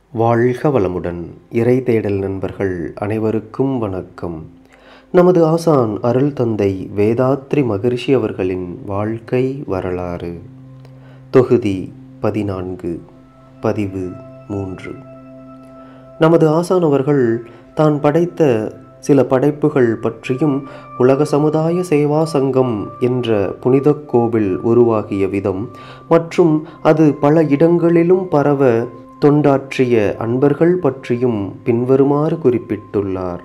வாழ்க வளமுடன் இறை தேடல் நண்பர்கள் அனைவருக்கும் வணக்கம் நமது ஆசான் அருள் தந்தை வேதாத்ரி மகரிஷி அவர்களின் வாழ்க்கை வரலாறு தொகுதி பதினான்கு பதிவு மூன்று நமது ஆசான் அவர்கள் தான் படைத்த சில படைப்புகள் பற்றியும் உலக சமுதாய சேவா சங்கம் என்ற புனித கோவில் உருவாகிய விதம் மற்றும் அது பல இடங்களிலும் பரவ தொண்டாற்றிய அன்பர்கள் பற்றியும் பின்வருமாறு குறிப்பிட்டுள்ளார்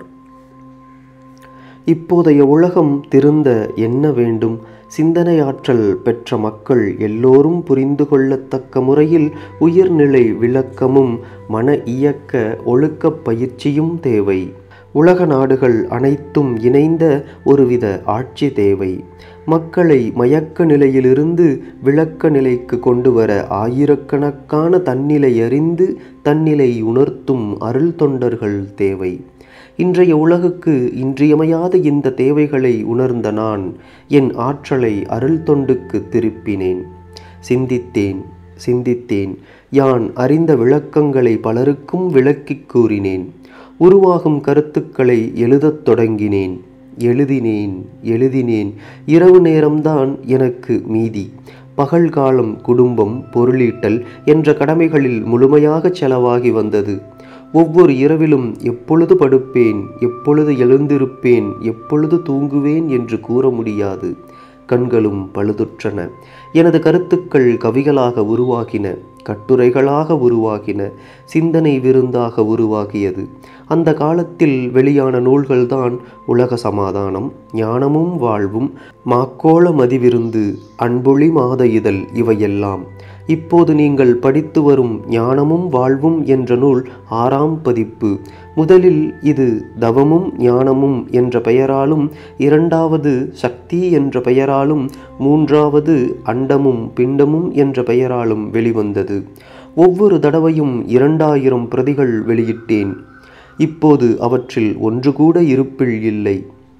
இப்போதைய உலகம் திருந்த என்ன வேண்டும் சிந்தனையாற்றல் பெற்ற மக்கள் எல்லோரும் புரிந்து கொள்ளத்தக்க முறையில் உயர்நிலை விளக்கமும் மன இயக்க ஒழுக்கப் பயிற்சியும் தேவை உலக நாடுகள் அனைத்தும் இணைந்த ஒருவித ஆட்சி தேவை மக்களை மயக்க நிலையிலிருந்து விளக்க நிலைக்கு கொண்டு வர ஆயிரக்கணக்கான தன்னிலை அறிந்து தன்னிலை உணர்த்தும் அருள் தொண்டர்கள் தேவை இன்றைய உலகுக்கு இன்றியமையாத இந்த தேவைகளை உணர்ந்த நான் என் ஆற்றலை அருள் தொண்டுக்கு திருப்பினேன் சிந்தித்தேன் சிந்தித்தேன் யான் அறிந்த விளக்கங்களை பலருக்கும் விளக்கிக் கூறினேன் உருவாகும் கருத்துக்களை எழுதத் தொடங்கினேன் எழுதினேன் எழுதினேன் இரவு நேரம்தான் எனக்கு மீதி பகல் காலம் குடும்பம் பொருளீட்டல் என்ற கடமைகளில் முழுமையாக செலவாகி வந்தது ஒவ்வொரு இரவிலும் எப்பொழுது படுப்பேன் எப்பொழுது எழுந்திருப்பேன் எப்பொழுது தூங்குவேன் என்று கூற முடியாது கண்களும் பழுதுற்றன எனது கருத்துக்கள் கவிகளாக உருவாகின கட்டுரைகளாக உருவாகின சிந்தனை விருந்தாக உருவாகியது அந்த காலத்தில் வெளியான நூல்கள்தான் உலக சமாதானம் ஞானமும் வாழ்வும் மாக்கோள மதிவிருந்து அன்பொளி மாத இதழ் இவையெல்லாம் இப்போது நீங்கள் படித்து வரும் ஞானமும் வாழ்வும் என்ற நூல் ஆறாம் பதிப்பு முதலில் இது தவமும் ஞானமும் என்ற பெயராலும் இரண்டாவது சக்தி என்ற பெயராலும் மூன்றாவது அண்டமும் பிண்டமும் என்ற பெயராலும் வெளிவந்தது ஒவ்வொரு தடவையும் இரண்டாயிரம் பிரதிகள் வெளியிட்டேன் இப்போது அவற்றில் ஒன்று கூட இருப்பில் இல்லை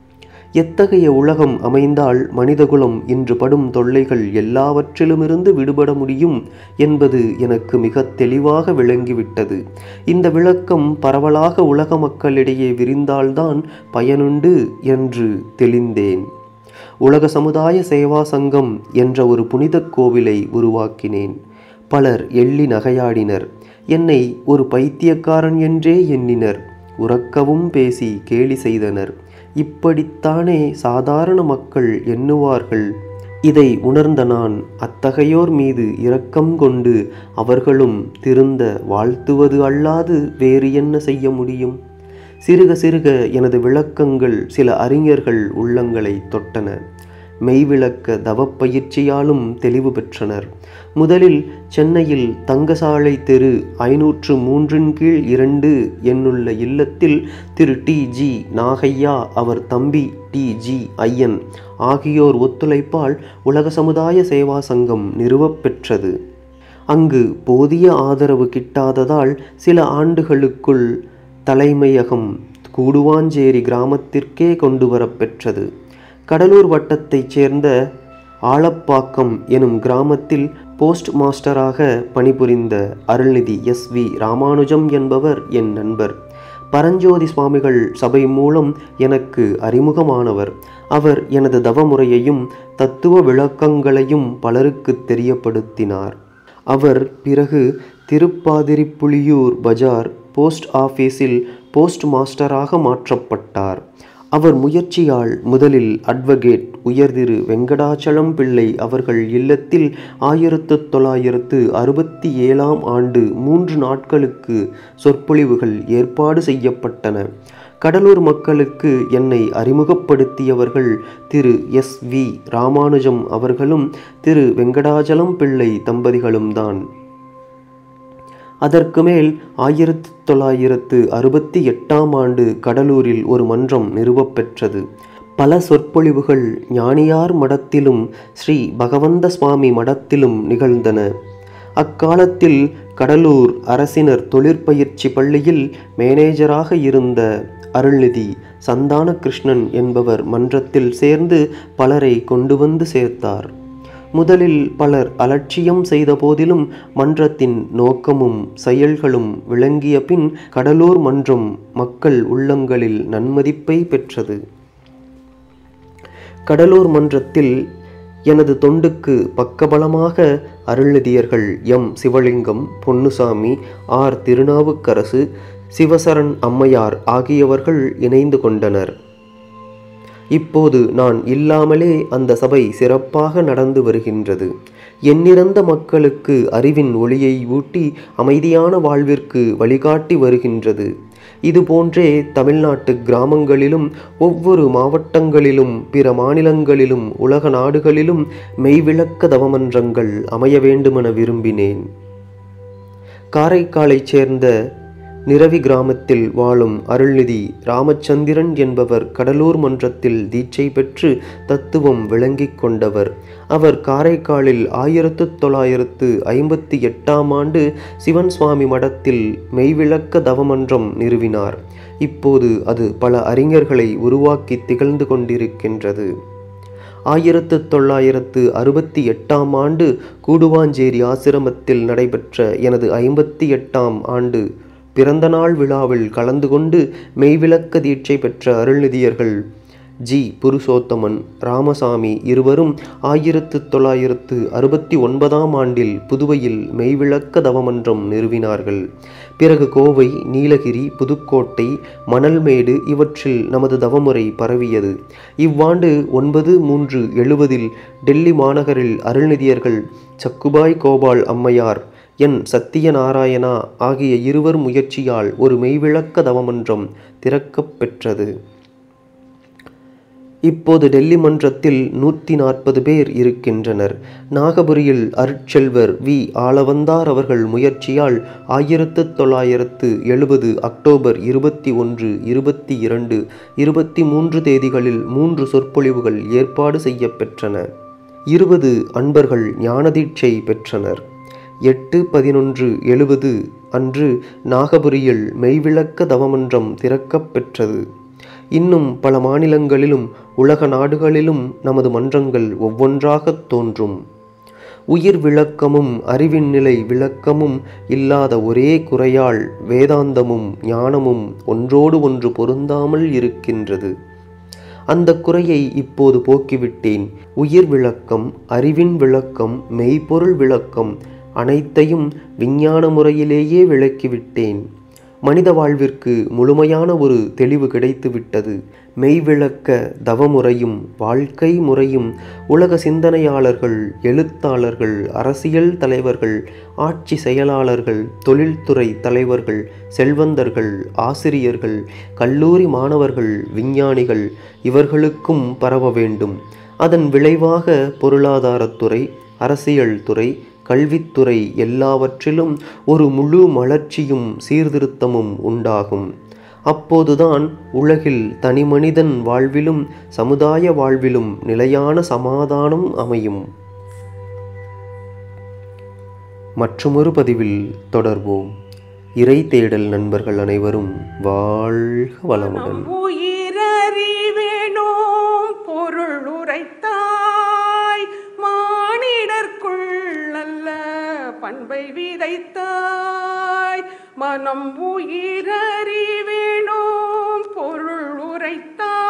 எத்தகைய உலகம் அமைந்தால் மனிதகுலம் இன்று படும் தொல்லைகள் எல்லாவற்றிலுமிருந்து விடுபட முடியும் என்பது எனக்கு மிக தெளிவாக விளங்கிவிட்டது இந்த விளக்கம் பரவலாக உலக மக்களிடையே விரிந்தால்தான் பயனுண்டு என்று தெளிந்தேன் உலக சமுதாய சேவா சங்கம் என்ற ஒரு புனித கோவிலை உருவாக்கினேன் பலர் எள்ளி நகையாடினர் என்னை ஒரு பைத்தியக்காரன் என்றே எண்ணினர் உறக்கவும் பேசி கேலி செய்தனர் இப்படித்தானே சாதாரண மக்கள் எண்ணுவார்கள் இதை உணர்ந்த நான் அத்தகையோர் மீது இரக்கம் கொண்டு அவர்களும் திருந்த வாழ்த்துவது அல்லாது வேறு என்ன செய்ய முடியும் சிறுக சிறுக எனது விளக்கங்கள் சில அறிஞர்கள் உள்ளங்களை தொட்டன மெய்விளக்க தவப்பயிற்சியாலும் தெளிவு பெற்றனர் முதலில் சென்னையில் தங்கசாலை தெரு ஐநூற்று மூன்றின் கீழ் இரண்டு என்னுள்ள இல்லத்தில் திரு டி ஜி நாகையா அவர் தம்பி டி ஜி ஐயன் ஆகியோர் ஒத்துழைப்பால் உலக சமுதாய சேவா சங்கம் நிறுவப்பெற்றது அங்கு போதிய ஆதரவு கிட்டாததால் சில ஆண்டுகளுக்குள் தலைமையகம் கூடுவாஞ்சேரி கிராமத்திற்கே கொண்டு வரப்பெற்றது கடலூர் வட்டத்தைச் சேர்ந்த ஆலப்பாக்கம் எனும் கிராமத்தில் போஸ்ட் மாஸ்டராக பணிபுரிந்த அருள்நிதி எஸ் வி ராமானுஜம் என்பவர் என் நண்பர் பரஞ்சோதி சுவாமிகள் சபை மூலம் எனக்கு அறிமுகமானவர் அவர் எனது தவமுறையையும் தத்துவ விளக்கங்களையும் பலருக்கு தெரியப்படுத்தினார் அவர் பிறகு திருப்பாதிரிப்புலியூர் பஜார் போஸ்ட் ஆஃபீஸில் போஸ்ட் மாஸ்டராக மாற்றப்பட்டார் அவர் முயற்சியால் முதலில் அட்வொகேட் உயர்திரு வெங்கடாச்சலம் பிள்ளை அவர்கள் இல்லத்தில் ஆயிரத்து தொள்ளாயிரத்து அறுபத்தி ஏழாம் ஆண்டு மூன்று நாட்களுக்கு சொற்பொழிவுகள் ஏற்பாடு செய்யப்பட்டன கடலூர் மக்களுக்கு என்னை அறிமுகப்படுத்தியவர்கள் திரு எஸ் வி ராமானுஜம் அவர்களும் திரு வெங்கடாச்சலம் பிள்ளை தம்பதிகளும் தான் அதற்கு மேல் ஆயிரத்தி தொள்ளாயிரத்து அறுபத்தி எட்டாம் ஆண்டு கடலூரில் ஒரு மன்றம் நிறுவப்பெற்றது பல சொற்பொழிவுகள் ஞானியார் மடத்திலும் ஸ்ரீ பகவந்த சுவாமி மடத்திலும் நிகழ்ந்தன அக்காலத்தில் கடலூர் அரசினர் தொழிற்பயிற்சி பள்ளியில் மேனேஜராக இருந்த அருள்நிதி சந்தான கிருஷ்ணன் என்பவர் மன்றத்தில் சேர்ந்து பலரை கொண்டு வந்து சேர்த்தார் முதலில் பலர் அலட்சியம் செய்த போதிலும் மன்றத்தின் நோக்கமும் செயல்களும் விளங்கிய பின் கடலூர் மன்றம் மக்கள் உள்ளங்களில் நன்மதிப்பை பெற்றது கடலூர் மன்றத்தில் எனது தொண்டுக்கு பக்கபலமாக அருள்நிதியர்கள் எம் சிவலிங்கம் பொன்னுசாமி ஆர் திருநாவுக்கரசு சிவசரண் அம்மையார் ஆகியவர்கள் இணைந்து கொண்டனர் இப்போது நான் இல்லாமலே அந்த சபை சிறப்பாக நடந்து வருகின்றது எண்ணிறந்த மக்களுக்கு அறிவின் ஒளியை ஊட்டி அமைதியான வாழ்விற்கு வழிகாட்டி வருகின்றது இதுபோன்றே தமிழ்நாட்டு கிராமங்களிலும் ஒவ்வொரு மாவட்டங்களிலும் பிற மாநிலங்களிலும் உலக நாடுகளிலும் மெய்விளக்க தவமன்றங்கள் அமைய வேண்டுமென விரும்பினேன் காரைக்காலைச் சேர்ந்த நிரவி கிராமத்தில் வாழும் அருள்நிதி ராமச்சந்திரன் என்பவர் கடலூர் மன்றத்தில் தீட்சை பெற்று தத்துவம் விளங்கிக் கொண்டவர் அவர் காரைக்காலில் ஆயிரத்து தொள்ளாயிரத்து ஐம்பத்தி எட்டாம் ஆண்டு சிவன் சுவாமி மடத்தில் மெய்விளக்க தவமன்றம் நிறுவினார் இப்போது அது பல அறிஞர்களை உருவாக்கி திகழ்ந்து கொண்டிருக்கின்றது ஆயிரத்து தொள்ளாயிரத்து அறுபத்தி எட்டாம் ஆண்டு கூடுவாஞ்சேரி ஆசிரமத்தில் நடைபெற்ற எனது ஐம்பத்தி எட்டாம் ஆண்டு பிறந்தநாள் விழாவில் கலந்து கொண்டு மெய்விளக்க தீட்சை பெற்ற அருள்நிதியர்கள் ஜி புருஷோத்தமன் ராமசாமி இருவரும் ஆயிரத்து தொள்ளாயிரத்து அறுபத்தி ஒன்பதாம் ஆண்டில் புதுவையில் மெய்விளக்க தவமன்றம் நிறுவினார்கள் பிறகு கோவை நீலகிரி புதுக்கோட்டை மணல்மேடு இவற்றில் நமது தவமுறை பரவியது இவ்வாண்டு ஒன்பது மூன்று எழுபதில் டெல்லி மாநகரில் அருள்நிதியர்கள் சக்குபாய் கோபால் அம்மையார் என் சத்தியநாராயணா ஆகிய இருவர் முயற்சியால் ஒரு மெய்விளக்க தவமன்றம் திறக்கப் பெற்றது இப்போது டெல்லி மன்றத்தில் நூற்றி நாற்பது பேர் இருக்கின்றனர் நாகபுரியில் அருட்செல்வர் வி ஆளவந்தார் அவர்கள் முயற்சியால் ஆயிரத்து தொள்ளாயிரத்து எழுபது அக்டோபர் இருபத்தி ஒன்று இருபத்தி இரண்டு இருபத்தி மூன்று தேதிகளில் மூன்று சொற்பொழிவுகள் ஏற்பாடு செய்யப்பெற்றன இருபது அன்பர்கள் ஞானதீட்சை பெற்றனர் எட்டு பதினொன்று எழுபது அன்று நாகபுரியில் மெய்விளக்க தவமன்றம் திறக்கப் பெற்றது இன்னும் பல மாநிலங்களிலும் உலக நாடுகளிலும் நமது மன்றங்கள் ஒவ்வொன்றாகத் தோன்றும் உயிர் விளக்கமும் அறிவின் நிலை விளக்கமும் இல்லாத ஒரே குறையால் வேதாந்தமும் ஞானமும் ஒன்றோடு ஒன்று பொருந்தாமல் இருக்கின்றது அந்த குறையை இப்போது போக்கிவிட்டேன் உயிர் விளக்கம் அறிவின் விளக்கம் மெய்ப்பொருள் விளக்கம் அனைத்தையும் விஞ்ஞான முறையிலேயே விளக்கிவிட்டேன் மனித வாழ்விற்கு முழுமையான ஒரு தெளிவு கிடைத்துவிட்டது மெய்விளக்க தவமுறையும் வாழ்க்கை முறையும் உலக சிந்தனையாளர்கள் எழுத்தாளர்கள் அரசியல் தலைவர்கள் ஆட்சி செயலாளர்கள் தொழில்துறை தலைவர்கள் செல்வந்தர்கள் ஆசிரியர்கள் கல்லூரி மாணவர்கள் விஞ்ஞானிகள் இவர்களுக்கும் பரவ வேண்டும் அதன் விளைவாக பொருளாதாரத்துறை அரசியல் துறை கல்வித்துறை எல்லாவற்றிலும் ஒரு முழு மலர்ச்சியும் சீர்திருத்தமும் உண்டாகும் அப்போதுதான் உலகில் தனிமனிதன் வாழ்விலும் சமுதாய வாழ்விலும் நிலையான சமாதானம் அமையும் மற்றுமொரு பதிவில் தொடர்வோம் இறை தேடல் நண்பர்கள் அனைவரும் வாழ்க வளமுடன் உயிரறிவேணும் பொருள் உரைத்தாய் மானிடர்க்குள் நல்ல பண்பை விதைத்தாய் மனம் உயிரறிவேணும் பொருள் உரைத்தாய்